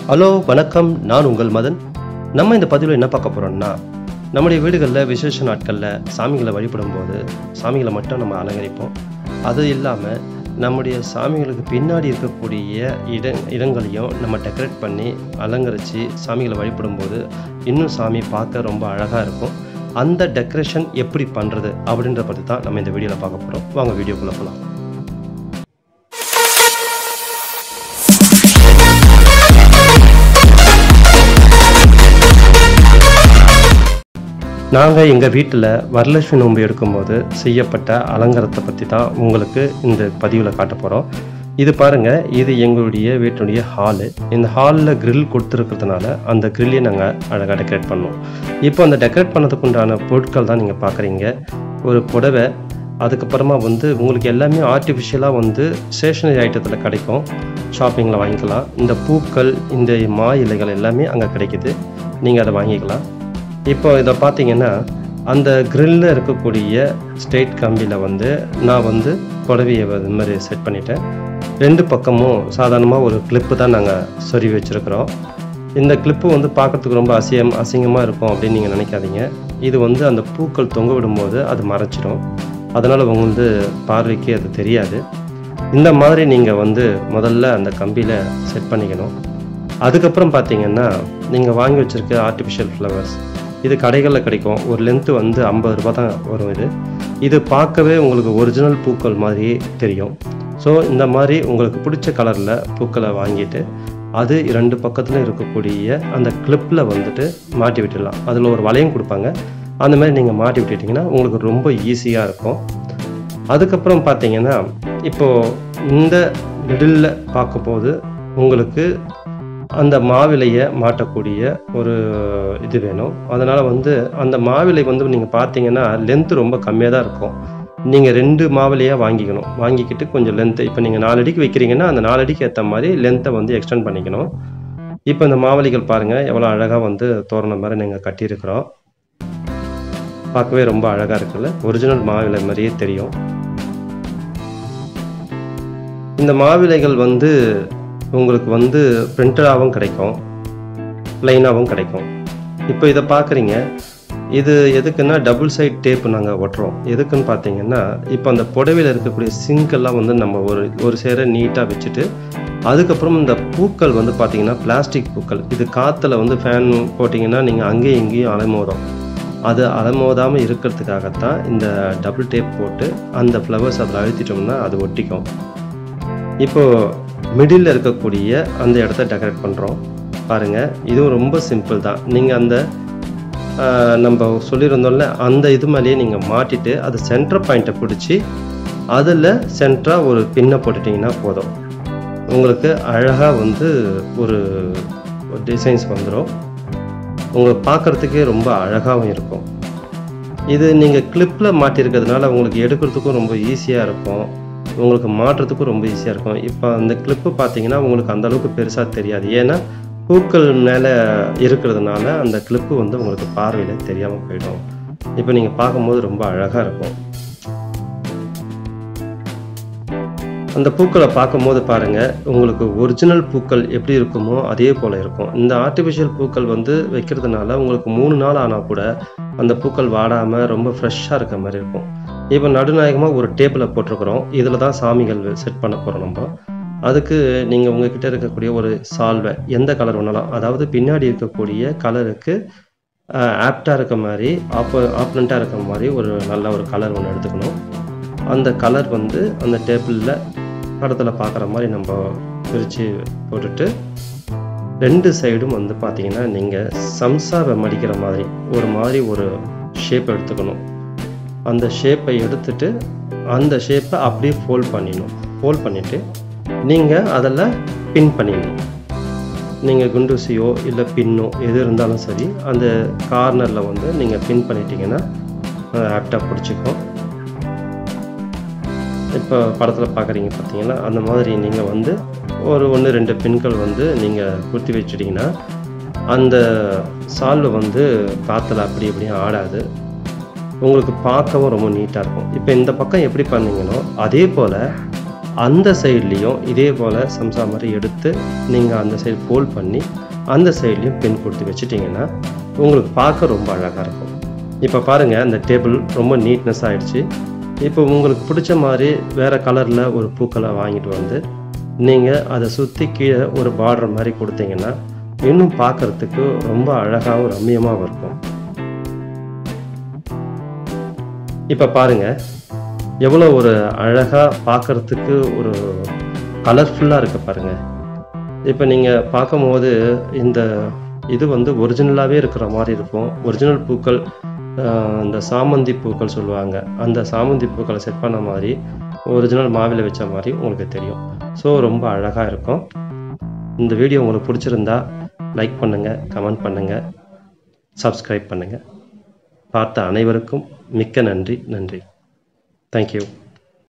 hello வணக்கம் நான் உங்கள் மதன் நம்ம இந்த பதிவில் என்ன பார்க்க போகிறோம்னா நம்முடைய வீடுகளில் விசேஷ நாட்களில் சாமிகளை வழிபடும் போது சாமிகளை மட்டும் நம்ம அலங்கரிப்போம் அது இல்லாமல் நம்முடைய சாமிகளுக்கு பின்னாடி இருக்கக்கூடிய இட இடங்களையும் நம்ம டெக்கரேட் பண்ணி அலங்கரித்து சாமிகளை வழிபடும் போது இன்னும் சாமி பார்க்க ரொம்ப அழகாக இருக்கும் அந்த டெக்கரேஷன் எப்படி பண்ணுறது அப்படின்ற பற்றி தான் நம்ம இந்த வீடியோவில் பார்க்க போகிறோம் வாங்க வீடியோக்குள்ளே போகலாம் நாங்கள் எங்கள் வீட்டில் வரலட்சுமி நோன்பு எடுக்கும்போது செய்யப்பட்ட அலங்காரத்தை பற்றி தான் உங்களுக்கு இந்த பதிவில் காட்ட போகிறோம் இது பாருங்கள் இது எங்களுடைய வீட்டுடைய ஹாலு இந்த ஹாலில் grill கொடுத்துருக்கிறதுனால அந்த கிரில்லையே நாங்கள் அழகாக டெக்கரேட் பண்ணோம் இப்போ அந்த டெக்கரேட் பண்ணதுக்கு உண்டான பொருட்கள் தான் நீங்கள் பார்க்குறீங்க ஒரு புடவை அதுக்கப்புறமா வந்து உங்களுக்கு எல்லாமே ஆர்டிஃபிஷியலாக வந்து ஸ்டேஷனரி ஐட்டத்தில் கிடைக்கும் ஷாப்பிங்கில் வாங்கிக்கலாம் இந்த பூக்கள் இந்த மா இலைகள் எல்லாமே அங்கே கிடைக்குது நீங்கள் அதை வாங்கிக்கலாம் இப்போ இதை பார்த்தீங்கன்னா அந்த கிரில்ல இருக்கக்கூடிய ஸ்ட்ரெயிட் கம்பியில் வந்து நான் வந்து புடவையை இது மாதிரி செட் பண்ணிட்டேன் ரெண்டு பக்கமும் சாதாரணமாக ஒரு கிளிப்பு தான் நாங்கள் சொருவி வச்சுருக்கிறோம் இந்த கிளிப்பு வந்து பார்க்கறதுக்கு ரொம்ப அசியம் அசிங்கமாக இருக்கும் அப்படின்னு நீங்கள் நினைக்காதீங்க இது வந்து அந்த பூக்கள் தொங்க விடும்போது அது மறைச்சிடும் அதனால் உங்களுக்கு பார்வைக்கு அது தெரியாது இந்த மாதிரி நீங்கள் வந்து முதல்ல அந்த கம்பியில் செட் பண்ணிக்கணும் அதுக்கப்புறம் பார்த்தீங்கன்னா நீங்கள் வாங்கி வச்சுருக்க ஆர்டிஃபிஷியல் ஃப்ளவர்ஸ் இது கடைகளில் கிடைக்கும் ஒரு லென்த்து வந்து ஐம்பது ரூபா தான் வரும் இது இது பார்க்கவே உங்களுக்கு ஒரிஜினல் பூக்கள் மாதிரியே தெரியும் ஸோ இந்த மாதிரி உங்களுக்கு பிடிச்ச கலரில் பூக்களை வாங்கிட்டு அது இரண்டு பக்கத்தில் இருக்கக்கூடிய அந்த கிளிப்பில் வந்துட்டு மாட்டி விட்டுடலாம் அதில் ஒரு வளையம் கொடுப்பாங்க அந்த மாதிரி நீங்கள் மாட்டி விட்டுட்டிங்கன்னா உங்களுக்கு ரொம்ப ஈஸியாக இருக்கும் அதுக்கப்புறம் பார்த்தீங்கன்னா இப்போது இந்த மிடில் பார்க்கும்போது உங்களுக்கு அந்த மாவிலையை மாட்டக்கூடிய ஒரு இது வேணும் அதனால் வந்து அந்த மாவிலை வந்து நீங்கள் பார்த்தீங்கன்னா லென்த்து ரொம்ப கம்மியாக தான் இருக்கும் நீங்கள் ரெண்டு மாவிலையாக வாங்கிக்கணும் வாங்கிக்கிட்டு கொஞ்சம் லென்த்து இப்போ நீங்கள் நாலு அடிக்கு வைக்கிறீங்கன்னா அந்த நாலு அடிக்கு ஏற்ற மாதிரி லென்த்தை வந்து எக்ஸ்டெண்ட் பண்ணிக்கணும் இப்போ இந்த மாவலிகள் பாருங்கள் எவ்வளோ அழகாக வந்து தோரணம் மாதிரி நீங்கள் கட்டியிருக்கிறோம் பார்க்கவே ரொம்ப அழகாக இருக்குல்ல ஒரிஜினல் மாவிலை மாதிரியே தெரியும் இந்த மாவிலைகள் வந்து உங்களுக்கு வந்து பிரிண்டடாகவும் கிடைக்கும் ப்ளைனாகவும் கிடைக்கும் இப்போ இதை பார்க்குறீங்க இது எதுக்குன்னா டபுள் சைட் டேப் நாங்கள் ஒட்டுறோம் எதுக்குன்னு பார்த்தீங்கன்னா இப்போ அந்த புடவையில் இருக்கக்கூடிய சிங்கெல்லாம் வந்து நம்ம ஒரு ஒரு சேர நீட்டாக வச்சுட்டு அதுக்கப்புறம் இந்த பூக்கள் வந்து பார்த்தீங்கன்னா பிளாஸ்டிக் பூக்கள் இது காற்றுல வந்து ஃபேன் போட்டிங்கன்னா நீங்கள் அங்கேயும் இங்கேயும் அலைமோதும் அது அலைமோதாமல் இருக்கிறதுக்காகத்தான் இந்த டபுள் டேப் போட்டு அந்த ஃப்ளவர்ஸ் அதில் அழுத்திட்டோம்னா அது ஒட்டிக்கும் இப்போது மிடில் இருக்கக்கூடிய அந்த இடத்த டெக்கரேட் பண்ணுறோம் பாருங்கள் இதுவும் ரொம்ப சிம்பிள் தான் நீங்கள் அந்த ஆஹ், நம்ம சொல்லியிருந்தோம்ல அந்த இது மேலேயே நீங்கள் மாட்டிட்டு அது சென்டர் பாயிண்ட்டை பிடிச்சி அதில் சென்டராக ஒரு பின்னை போட்டுட்டிங்கன்னா போதும் உங்களுக்கு அழகாக வந்து ஒரு டிசைன்ஸ் வந்துடும் உங்களுக்கு பார்க்குறதுக்கே ரொம்ப அழகாகவும் இருக்கும் இது நீங்கள் கிளிப்பில் மாட்டியிருக்கிறதுனால உங்களுக்கு எடுக்கிறதுக்கும் ரொம்ப ஈஸியாக இருக்கும் உங்களுக்கு மாட்டுறதுக்கும் ரொம்ப ஈஸியாக இருக்கும் இப்போ அந்த கிளிப்பு பார்த்தீங்கன்னா உங்களுக்கு அந்த அளவுக்கு பெருசாக தெரியாது ஏன்னா பூக்கள் மேலே இருக்கிறதுனால அந்த கிளிப்பு வந்து உங்களுக்கு பார்வையில் தெரியாமல் போயிடும் இப்போ நீங்கள் பார்க்கும்போது ரொம்ப அழகாக இருக்கும் அந்த பூக்களை பார்க்கும்போது பாருங்கள் உங்களுக்கு ஒரிஜினல் பூக்கள் எப்படி இருக்குமோ அதே போல் இருக்கும் இந்த ஆர்டிஃபிஷியல் பூக்கள் வந்து வைக்கிறதுனால உங்களுக்கு மூணு நாள் ஆனால் கூட அந்த பூக்கள் வாடாமல் ரொம்ப ஃப்ரெஷ்ஷாக இருக்க மாதிரி இருக்கும் இப்போ நடுநாயகமாக ஒரு டேபிளை போட்டிருக்கிறோம் இதில் தான் சாமிகள் செட் பண்ண போகிறோம் நம்ம அதுக்கு நீங்கள் உங்ககிட்ட இருக்கக்கூடிய ஒரு சால்வை எந்த கலர் வேணாலும் அதாவது பின்னாடி இருக்கக்கூடிய கலருக்கு ஆப்டாக இருக்க மாதிரி ஆப்போ ஆப்னண்ட்டாக இருக்க மாதிரி ஒரு நல்ல ஒரு கலர் ஒன்று எடுத்துக்கணும் அந்த கலர் வந்து அந்த டேபிளில் படத்தில் பார்க்குற மாதிரி நம்ம பிரித்து போட்டுட்டு ரெண்டு சைடும் வந்து பார்த்தீங்கன்னா நீங்கள் சம்சாவை மடிக்கிற மாதிரி ஒரு மாதிரி ஒரு ஷேப் எடுத்துக்கணும் அந்த ஷேப்பை எடுத்துட்டு அந்த ஷேப்பை அப்படியே ஃபோல்ட் பண்ணிடணும் ஃபோல்ட் பண்ணிவிட்டு நீங்கள் அதில் பின் பண்ணிடணும் நீங்கள் குண்டூசியோ இல்லை பின்னோ எது இருந்தாலும் சரி அந்த கார்னரில் வந்து நீங்கள் பின் பண்ணிட்டீங்கன்னா ஆப்டாக பிடிச்சிக்கும் இப்போ படத்தில் பார்க்குறீங்க பார்த்தீங்கன்னா அந்த மாதிரி நீங்கள் வந்து ஒரு ஒன்று ரெண்டு பின்கள் வந்து நீங்கள் குர்த்தி வச்சுட்டிங்கன்னா அந்த சால்வை வந்து காற்றுல அப்படி இப்படியும் ஆடாது உங்களுக்கு பார்க்கவும் ரொம்ப நீட்டாக இருக்கும் இப்போ இந்த பக்கம் எப்படி பண்ணீங்களோ அதே போல் அந்த சைட்லேயும் இதே போல் சம்சா மாதிரி எடுத்து நீங்கள் அந்த சைடு ஃபோல்ட் பண்ணி அந்த சைட்லேயும் பின் கொடுத்து வச்சிட்டிங்கன்னா உங்களுக்கு பார்க்க ரொம்ப அழகாக இருக்கும் இப்போ பாருங்கள் அந்த டேபிள் ரொம்ப நீட்னஸ் ஆகிடுச்சு இப்போ உங்களுக்கு பிடிச்ச மாதிரி வேறு கலரில் ஒரு பூக்களை வாங்கிட்டு வந்து நீங்கள் அதை சுற்றி கீழே ஒரு பார்டர் மாதிரி கொடுத்தீங்கன்னா இன்னும் பார்க்குறதுக்கு ரொம்ப அழகாகவும் ரம்மியமாகவும் இருக்கும் இப்போ பாருங்கள் எவ்வளோ ஒரு அழகாக பார்க்குறதுக்கு ஒரு கலர்ஃபுல்லாக இருக்கு பாருங்கள் இப்போ நீங்கள் பார்க்கும்போது இந்த இது வந்து ஒரிஜினலாகவே இருக்கிற மாதிரி இருக்கும் ஒரிஜினல் பூக்கள் இந்த சாமந்தி பூக்கள் சொல்லுவாங்க அந்த சாமந்தி பூக்களை செட் பண்ண மாதிரி ஒரிஜினல் மாவில வச்ச மாதிரி உங்களுக்கு தெரியும் ஸோ ரொம்ப அழகாக இருக்கும் இந்த வீடியோ உங்களுக்கு பிடிச்சிருந்தா லைக் பண்ணுங்கள் கமெண்ட் பண்ணுங்கள் சப்ஸ்கிரைப் பண்ணுங்கள் பார்த்த அனைவருக்கும் மிக்க நன்றி நன்றி தேங்க்யூ